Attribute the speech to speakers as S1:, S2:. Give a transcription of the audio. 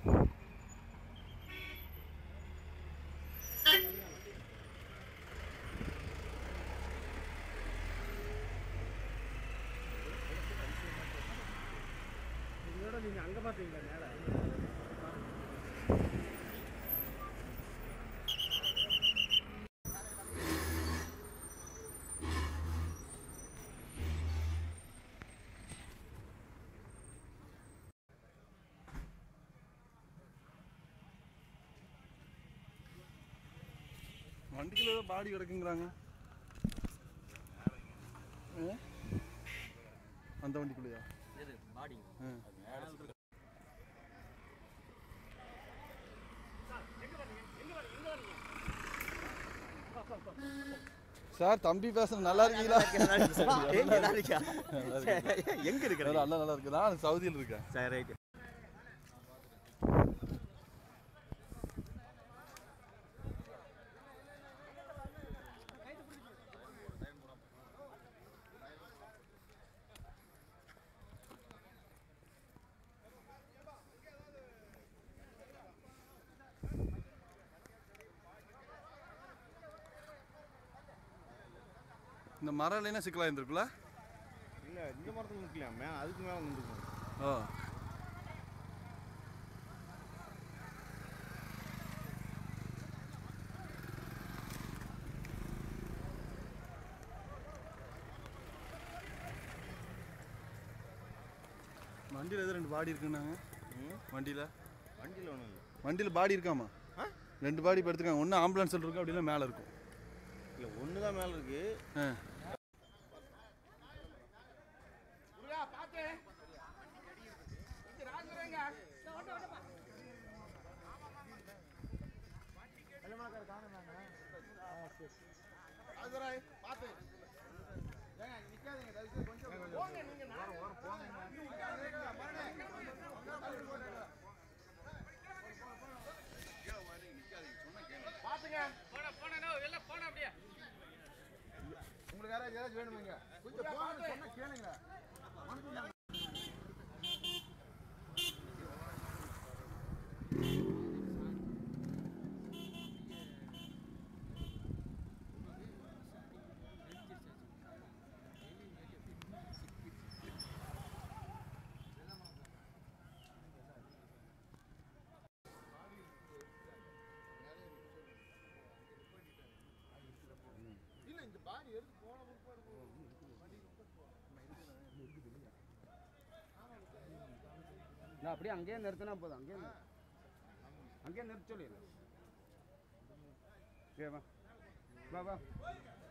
S1: இதோட நீங்க அங்க பாத்தீங்களா மேல
S2: வண்டிக்குள்ள ஏதோ பாடி கிடக்குங்கிறாங்க ஆ? அந்த வண்டிக்குள்ளயா
S3: எது பாடி
S2: ஆ. சார் தம்பி பேசுறது நல்லா இருக்கீங்களா
S3: எங்க இருக்கிற
S2: நல்லா நல்லா இருக்கு நான் சவுதியில் இருக்கேன்
S3: சரி ரைட்
S2: இந்த மரம் இல்லைன்னா சிக்கலாக இருந்திருக்குல்ல
S1: இல்ல இந்த மரத்துல நிக்கலாம் மே அதுக்கு மேல நின்றுக்கும்
S2: ஓ வண்டியில் எது ரெண்டு பாடி இருக்குன்னாங்க வண்டியில்
S1: வண்டியில ஒண்ணும் இல்ல
S2: வண்டியில் பாடி இருக்காமா
S1: ஆ?
S2: ரெண்டு பாடி இப்போ எடுத்துக்காங்க ஒன்று ஆம்புலன்ஸில் இருக்கும் அப்படின்னா மேலே இருக்கும்
S1: இல்ல ஒண்ணுதான் மேல இருக்கு
S2: ஆ
S1: உங்களுக்கு யாராவது ஏதாச்சும் வேணுமாங்க கொஞ்சம் போங்க சொன்னா கேளுங்க இல்ல இந்த பாடி எடுத்து போன
S4: நான் அப்படியே அங்கேயே நிறுத்தினா போதும் அங்கேயே நிறு. அங்கேயே நிறுத்த சொல்லிடு வா வா வா